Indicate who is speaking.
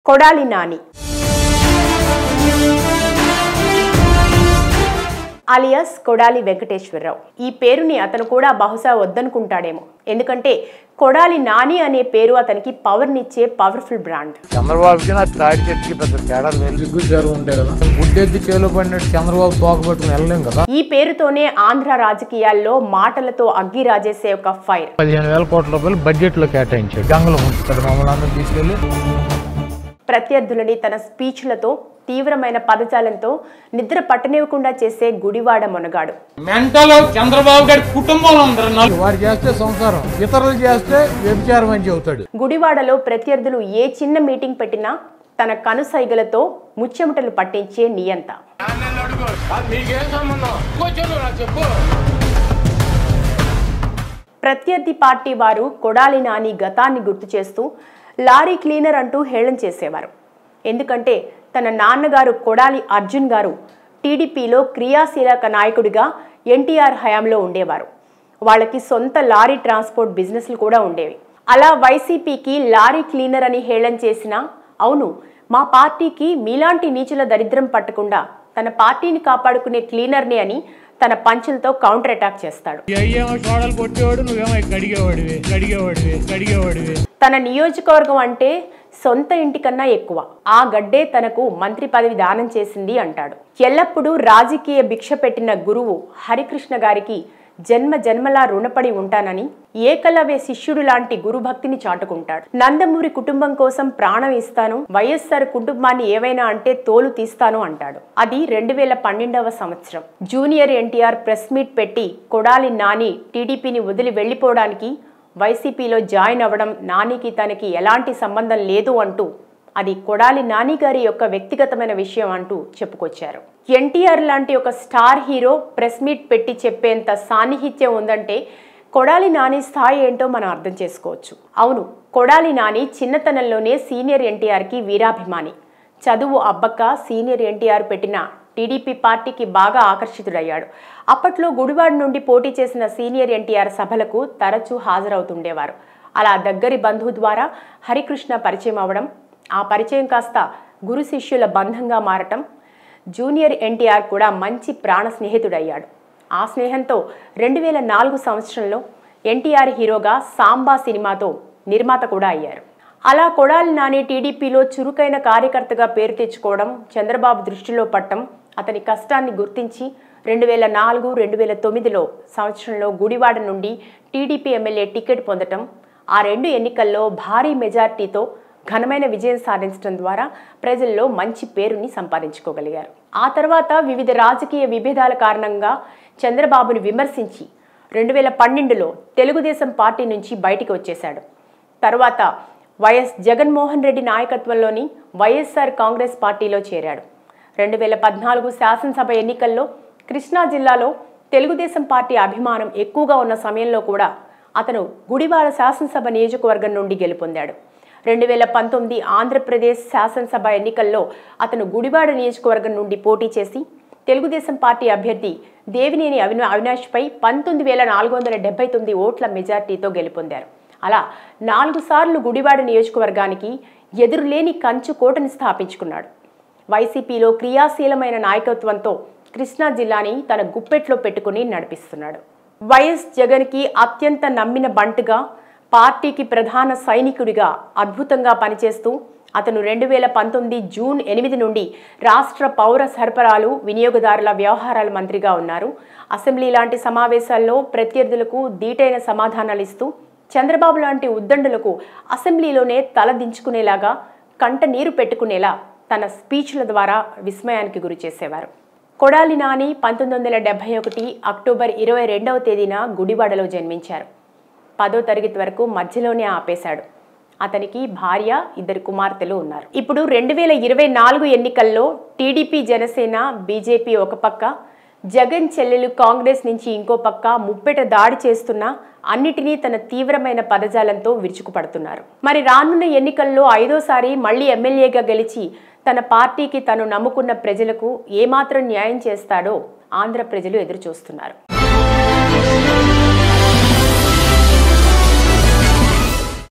Speaker 1: Kodali Nani alias Kodali Venkateswararao ఈ పేరుని అతను కూడా బహుశా వద్దనుకుంటాడేమో ఎందుకంటే కొడాలి నాని అనే పేరు అతనికి పవర్నిచ్చే పవర్ఫుల్ బ్రాండ్
Speaker 2: చంద్రబాబుకి నా తాడి చెట్టుకి పెద్ద తేడా లేదు
Speaker 3: సిగ్గు జరుగు ఉంటాయి కదా గుడ్డెద్ది చేలో పడినట్టు చంద్రబాబు తోక పట్టుకుని వెళ్ళలేం కదా
Speaker 1: ఈ పేరుతోనే ఆంధ్ర రాజకీయాల్లో మాటలతో అగ్గి రాజేసే ఒక ఫైర్
Speaker 3: పదిహేను వేల కోట్ల రూపాయలు బడ్జెట్ లో కేటాయించాడు గంగలో ఉంచుతాడు మమ్మల్ని అందరూ తీసుకెళ్ళి
Speaker 1: ప్రత్యర్థులని తన స్పీచ్లతో తీవ్రమైన పదజాలంతో నిద్ర పట్టనివ్వకుండా చేసే గుడివాడ మొనగాడు
Speaker 4: మెంటలో చంద్రబాబు గారి కుటుంబంలో అందరు నలుగురు
Speaker 3: వాడు చేస్తే సంసారం ఇతరులు చేస్తే వ్యభిచారం అని చెబుతాడు
Speaker 1: గుడివాడలో ప్రత్యర్థులు ఏ చిన్న మీటింగ్ పెట్టినా తన కనుసైగలతో ముచ్చెమటలు పట్టించే నియంత
Speaker 4: మీకేం సంబంధం కూర్చోను నాకు చెప్పు
Speaker 1: ప్రత్యర్థి పార్టీ వారు కొడాలి నాని గతాన్ని గుర్తు చేస్తూ లారీ క్లీనర్ అంటూ హేళన చేసేవారు ఎందుకంటే తన నాన్నగారు కొడాలి అర్జున్ గారు టీడీపీలో క్రియాశీలక నాయకుడిగా ఎన్టీఆర్ హయాంలో ఉండేవారు వాళ్ళకి సొంత లారీ ట్రాన్స్పోర్ట్ బిజినెస్లు కూడా ఉండేవి అలా వైసీపీకి లారీ క్లీనర్ అని హేళన చేసినా అవును మా పార్టీకి మీలాంటి నీచుల దరిద్రం పట్టకుండా తన పార్టీని కాపాడుకునే క్లీనర్ని అని తన పంచులతో కౌంటర్ అటాక్ చేస్తాడు
Speaker 3: అయ్యేమో చోడలు కొట్టేవాడు నువ్వేమో కడిగేవాడివి కడిగేవాడివి కడిగేవాడివి
Speaker 1: తన నియోజకవర్గం అంటే సొంత ఇంటికన్నా ఎక్కువ ఆ గడ్డే తనకు మంత్రి పదవి దానం చేసింది అంటాడు ఎల్లప్పుడూ రాజకీయ భిక్ష పెట్టిన గురువు హరికృష్ణ గారికి జన్మ జన్మలా రుణపడి ఉంటానని ఏకలవ్య శిష్యుడు లాంటి గురుభక్తిని చాటుకుంటాడు నందమూరి కుటుంబం కోసం ప్రాణం ఇస్తాను వైఎస్ఆర్ కుటుంబాన్ని ఏవైనా అంటే తోలు తీస్తాను అంటాడు అది రెండు వేల పన్నెండవ సంవత్సరం జూనియర్ ఎన్టీఆర్ ప్రెస్ మీట్ పెట్టి కొడాలి నాని టీడీపీని వదిలి వెళ్లిపోవడానికి వైసీపీలో జాయిన్ అవ్వడం నానికి తనకి ఎలాంటి సంబంధం లేదు అంటూ అది కొడాలి నాని గారి యొక్క వ్యక్తిగతమైన విషయం అంటూ చెప్పుకొచ్చారు ఎన్టీఆర్ లాంటి ఒక స్టార్ హీరో ప్రెస్ మీట్ పెట్టి చెప్పేంత సాన్నిహిత్యం ఉందంటే కొడాలి నాని స్థాయి ఏంటో మనం అర్థం చేసుకోవచ్చు అవును కొడాలి నాని చిన్నతనంలోనే సీనియర్ ఎన్టీఆర్కి వీరాభిమాని చదువు అబ్బక్క సీనియర్ ఎన్టీఆర్ పెట్టిన టీడీపీ పార్టీకి బాగా ఆకర్షితుడయ్యాడు అప్పట్లో గుడివాడ నుండి పోటీ చేసిన సీనియర్ ఎన్టీఆర్ సభలకు తరచూ హాజరవుతుండేవారు అలా దగ్గరి బంధువు ద్వారా హరికృష్ణ పరిచయం అవ్వడం ఆ పరిచయం కాస్త గురు శిష్యుల బంధంగా మారటం జూనియర్ ఎన్టీఆర్ కూడా మంచి ప్రాణ స్నేహితుడయ్యాడు ఆ స్నేహంతో రెండు వేల నాలుగు సంవత్సరంలో ఎన్టీఆర్ హీరోగా సాంబా సినిమాతో నిర్మాత కూడా అయ్యారు అలా కొడాలి నాని టీడీపీలో చురుకైన కార్యకర్తగా పేరు తెచ్చుకోవడం చంద్రబాబు దృష్టిలో పట్టం అతని కష్టాన్ని గుర్తించి రెండు వేల నాలుగు రెండు వేల తొమ్మిదిలో సంవత్సరంలో గుడివాడ నుండి టీడీపీ ఎమ్మెల్యే టికెట్ పొందటం ఆ రెండు ఎన్నికల్లో భారీ మెజార్టీతో ఘనమైన విజయం సాధించడం ద్వారా ప్రజల్లో మంచి పేరుని సంపాదించుకోగలిగారు ఆ తర్వాత వివిధ రాజకీయ విభేదాల కారణంగా చంద్రబాబును విమర్శించి రెండు వేల పన్నెండులో తెలుగుదేశం పార్టీ నుంచి బయటికి వచ్చేశాడు తర్వాత వైఎస్ జగన్మోహన్ రెడ్డి నాయకత్వంలోని వైఎస్ఆర్ కాంగ్రెస్ పార్టీలో చేరాడు రెండు వేల పద్నాలుగు శాసనసభ ఎన్నికల్లో కృష్ణా జిల్లాలో తెలుగుదేశం పార్టీ అభిమానం ఎక్కువగా ఉన్న సమయంలో కూడా అతను గుడివాడ శాసనసభ నియోజకవర్గం నుండి గెలుపొందాడు రెండు వేల పంతొమ్మిది ఆంధ్రప్రదేశ్ శాసనసభ ఎన్నికల్లో అతను గుడివాడ నియోజకవర్గం నుండి పోటీ చేసి తెలుగుదేశం పార్టీ అభ్యర్థి దేవినేని అవినా అవినాష్పై పంతొమ్మిది వేల నాలుగు వందల డెబ్బై తొమ్మిది ఓట్ల మెజార్టీతో గెలుపొందారు అలా నాలుగు సార్లు గుడివాడ నియోజకవర్గానికి ఎదురులేని కంచు కోటని స్థాపించుకున్నాడు వైసీపీలో క్రియాశీలమైన నాయకత్వంతో కృష్ణా జిల్లాని తన గుప్పెట్లో పెట్టుకుని నడిపిస్తున్నాడు వైఎస్ జగన్కి అత్యంత నమ్మిన బంటుగా పార్టీకి ప్రధాన సైనికుడిగా అద్భుతంగా పనిచేస్తూ అతను రెండు వేల పంతొమ్మిది జూన్ ఎనిమిది నుండి రాష్ట్ర పౌర సరఫరాలు వినియోగదారుల వ్యవహారాల మంత్రిగా ఉన్నారు అసెంబ్లీ లాంటి సమావేశాల్లో ప్రత్యర్థులకు దీటైన సమాధానాలు ఇస్తూ చంద్రబాబు లాంటి ఉద్దండులకు అసెంబ్లీలోనే తల దించుకునేలాగా కంట నీరు పెట్టుకునేలా తన స్పీచ్ల ద్వారా విస్మయానికి గురి చేసేవారు కొడాలి నాని పంతొమ్మిది వందల డెబ్బై ఒకటి అక్టోబర్ ఇరవై రెండవ తేదీన గుడివాడలో జన్మించారు పదో తరగతి వరకు మధ్యలోనే ఆపేశాడు అతనికి భార్య ఇద్దరు కుమార్తెలు ఉన్నారు ఇప్పుడు రెండు వేల ఇరవై నాలుగు ఎన్నికల్లో టీడీపీ జనసేన బీజేపీ ఒక పక్క జగన్ చెల్లెలు కాంగ్రెస్ నుంచి ఇంకో పక్క ముప్పెట దాడి చేస్తున్నా అన్నిటినీ తన తీవ్రమైన పదజాలంతో విరుచుకుపడుతున్నారు మరి రానున్న ఎన్నికల్లో ఐదోసారి మళ్ళీ ఎమ్మెల్యేగా గెలిచి తన పార్టీకి తను నమ్ముకున్న ప్రజలకు ఏమాత్రం న్యాయం చేస్తాడో ఆంధ్ర ప్రజలు ఎదురు చూస్తున్నారు